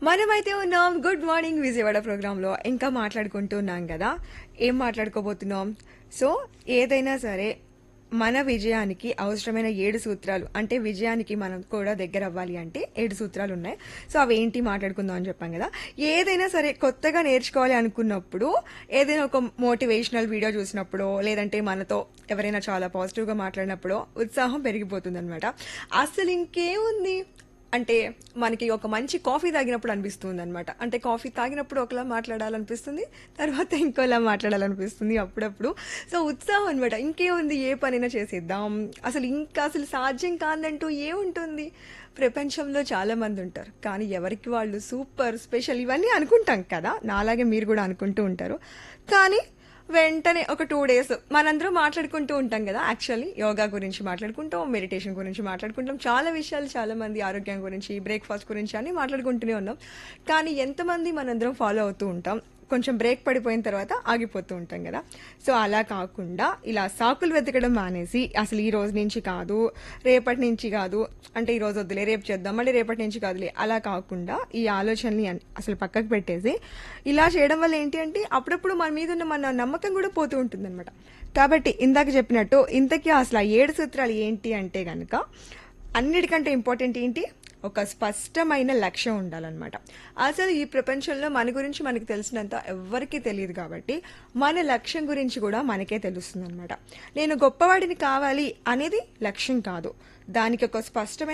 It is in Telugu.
మనమైతే ఉన్నాం గుడ్ మార్నింగ్ విజయవాడ ప్రోగ్రాంలో ఇంకా మాట్లాడుకుంటున్నాం కదా ఏం మాట్లాడుకోబోతున్నాం సో ఏదైనా సరే మన విజయానికి అవసరమైన ఏడు సూత్రాలు అంటే విజయానికి మనం కూడా దగ్గర అవ్వాలి అంటే ఏడు సూత్రాలు ఉన్నాయి సో అవి ఏంటి మాట్లాడుకుందాం అని చెప్పాం కదా ఏదైనా సరే కొత్తగా నేర్చుకోవాలి అనుకున్నప్పుడు ఏదైనా ఒక మోటివేషనల్ వీడియో చూసినప్పుడు లేదంటే మనతో ఎవరైనా చాలా పాజిటివ్గా మాట్లాడినప్పుడు ఉత్సాహం పెరిగిపోతుంది అనమాట అసలు ఇంకేముంది అంటే మనకి ఒక మంచి కాఫీ తాగినప్పుడు అనిపిస్తుంది అనమాట అంటే కాఫీ తాగినప్పుడు ఒకలా మాట్లాడాలనిపిస్తుంది తర్వాత ఇంకోలా మాట్లాడాలనిపిస్తుంది అప్పుడప్పుడు సో ఉత్సాహం అనమాట ఇంకేముంది ఏ పనైనా చేసేద్దాం అసలు ఇంకా అసలు సాధ్యం కాదంటూ ఏముంటుంది ప్రపంచంలో చాలా మంది ఉంటారు కానీ ఎవరికి వాళ్ళు సూపర్ స్పెషల్ ఇవన్నీ అనుకుంటాం కదా నాలాగే మీరు కూడా అనుకుంటూ ఉంటారు కానీ వెంటనే ఒక టూ డేస్ మనందరం మాట్లాడుకుంటూ ఉంటాం కదా యాక్చువల్లీ యోగా గురించి మాట్లాడుకుంటాం మెడిటేషన్ గురించి మాట్లాడుకుంటాం చాలా విషయాలు చాలా మంది ఆరోగ్యం గురించి బ్రేక్ఫాస్ట్ గురించి అన్ని మాట్లాడుకుంటూనే ఉన్నాం కానీ ఎంతమంది మనందరం ఫాలో అవుతూ ఉంటాం కొంచెం బ్రేక్ పడిపోయిన తర్వాత ఆగిపోతూ ఉంటాం కదా సో అలా కాకుండా ఇలా సాకులు వెతకడం మానేసి అసలు ఈ రోజు నుంచి కాదు రేపటి నుంచి కాదు అంటే ఈ రోజు వద్దులే రేపు చేద్దాం మళ్ళీ రేపటి నుంచి కాదులే అలా కాకుండా ఈ ఆలోచనని అన్- అసలు పక్కకు పెట్టేసి ఇలా చేయడం వల్ల ఏంటి అంటే అప్పుడప్పుడు మన మీద ఉన్న మన నమ్మకం కూడా పోతూ ఉంటుందన్నమాట కాబట్టి ఇందాక చెప్పినట్టు ఇంతకీ అసలు ఆ ఏడు సూత్రాలు ఏంటి అంటే కనుక అన్నిటికంటే ఇంపార్టెంట్ ఏంటి ఒక స్పష్టమైన లక్ష్యం ఉండాలన్నమాట అసలు ఈ ప్రపంచంలో మన గురించి మనకు తెలిసినంత ఎవ్వరికీ తెలియదు కాబట్టి మన లక్ష్యం గురించి కూడా మనకే తెలుస్తుంది అనమాట నేను గొప్పవాడిని కావాలి అనేది లక్ష్యం కాదు దానికి ఒక స్పష్టమైన